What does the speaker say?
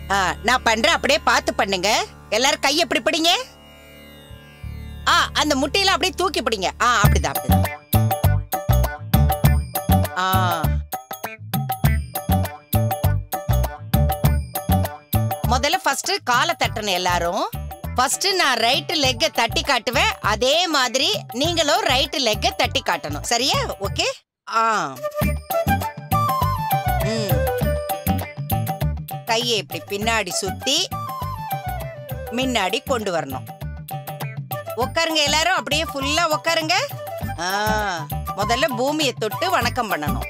ஆ, நான் பண்றேன் அப்படியே பார்த்து பண்ணுங்க எல்லாரும் கை எப்படி பிடிங்க ஆ அந்த முட்டையில அப்படியே தூக்கி பிடிங்க ஆ அப்படிதான் அப்படிதான் ஆ முதல்ல ஃபர்ஸ்ட் காலை தட்டணும் எல்லாரும் ஃபர்ஸ்ட் நான் ரைட் லெக்க தட்டி காட்டுவேன் அதே மாதிரி நீங்களும் ரைட் லெக்க தட்டி காட்டணும் சரியா ஓகே ஆ ம் கையை இப்படி பின்னாடி சுத்தி முன்னாடி கொண்டு வரணும் உட்காருங்க எல்லாரும் அப்படியே ஃபுல்லா உட்காருங்க ஆ, முதல்ல பூமியை தொட்டு வணக்கம் பண்ணணும்